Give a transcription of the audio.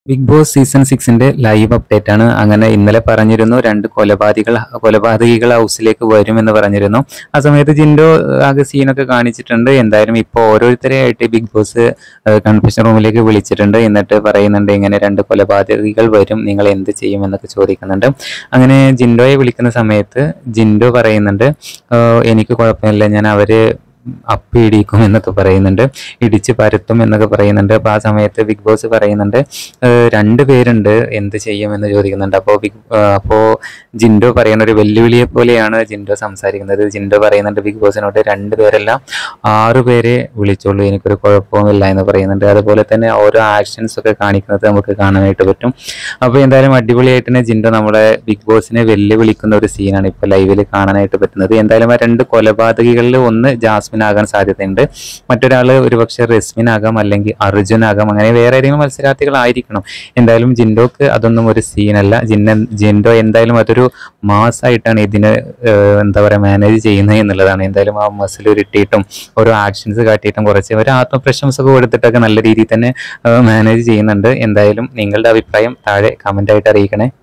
big Boss season സിക്സിന്റെ live update ആണ് അങ്ങനെ ഇന്നലെ പറഞ്ഞിരുന്നു രണ്ട് കൊലപാതകികൾ കൊലപാതകികൾ ഹൗസിലേക്ക് വരുമെന്ന് പറഞ്ഞിരുന്നു ആ സമയത്ത് ജിൻഡോ ആകെ സീനൊക്കെ കാണിച്ചിട്ടുണ്ട് എന്തായാലും ഇപ്പോൾ ഓരോരുത്തരെയായിട്ട് ബിഗ് ബോസ് കൺഫ്യൂഷൻ റൂമിലേക്ക് വിളിച്ചിട്ടുണ്ട് എന്നിട്ട് പറയുന്നുണ്ട് ഇങ്ങനെ രണ്ട് കൊലപാതകികൾ വരും നിങ്ങൾ എന്ത് ചെയ്യും എന്നൊക്കെ ചോദിക്കുന്നുണ്ട് അങ്ങനെ ജിൻഡോയെ വിളിക്കുന്ന സമയത്ത് ജിൻഡോ പറയുന്നുണ്ട് "ആഹ് എനിക്ക് കുഴപ്പമില്ല ഞാൻ അവര് അപ്പി ഇടിക്കും എന്നൊക്കെ പറയുന്നുണ്ട് ഇടിച്ച് പരത്തും എന്നൊക്കെ പറയുന്നുണ്ട് അപ്പോൾ ആ സമയത്ത് ബിഗ് ബോസ് പറയുന്നുണ്ട് "ഏഹ് രണ്ട് പേരുണ്ട് എന്ത് ചെയ്യുമെന്ന് ചോദിക്കുന്നുണ്ട് അപ്പോൾ ബിഗ് അപ്പോൾ ജിൻഡോ പറയുന്ന ഒരു വെല്ലുവിളിയെ പോലെയാണ് ജിൻഡോ സംസാരിക്കുന്നത് ജിൻഡോ പറയുന്നുണ്ട് ബിഗ് ബോസിനോട് രണ്ട് പേരെല്ലാം ആറ് പേരെ വിളിച്ചോളൂ എനിക്കൊരു കുഴപ്പവുമില്ല എന്ന് പറയുന്നുണ്ട് അതുപോലെ തന്നെ ഓരോ ആക്ഷൻസ് ഒക്കെ കാണിക്കുന്നത് നമുക്ക് കാണാനായിട്ട് പറ്റും അപ്പോൾ എന്തായാലും അടിപൊളിയായിട്ട് തന്നെ ജിൻഡോ നമ്മുടെ ബിഗ് ബോസിനെ വെല്ലുവിളിക്കുന്ന ഒരു സീനാണ് ഇപ്പോൾ ലൈവിൽ കാണാനായിട്ട് പറ്റുന്നത് എന്തായാലും ആ രണ്ട് കൊലപാതകികളിൽ ഒന്ന് ജാസ്മിൻ ആകാൻ സാധ്യതയുണ്ട് മറ്റൊരാൾ ഒരുപക്ഷെ റെസ്മിൻ ആകാം അല്ലെങ്കിൽ അർജുൻ ആകാം അങ്ങനെ വേറെ ഏതെങ്കിലും മത്സരാർത്ഥികളായിരിക്കണം എന്തായാലും ജിൻഡോക്ക് അതൊന്നും ഒരു സീനല്ല ജിന്ന ജിൻഡോ എന്തായാലും അതൊരു മാസമായിട്ടാണ് ഇതിനെ ഏഹ്, എന്താ പറയുക മാനേജ് ചെയ്യുന്നത് എന്നുള്ളതാണ് എന്തായാലും ആ മസിൽ ഉരുട്ടിയിട്ടും ഓരോ ആക്ഷൻസ് കാട്ടിയിട്ടും കുറച്ച് ഒരു ആത്മപ്രശംസ ഒക്കെ കൊടുത്തിട്ടൊക്കെ നല്ല രീതിയിൽ തന്നെ മാനേജ് ചെയ്യുന്നുണ്ട് എന്തായാലും നിങ്ങളുടെ അഭിപ്രായം താഴെ കമൻ്റ് ആയിട്ട് അറിയിക്കണേ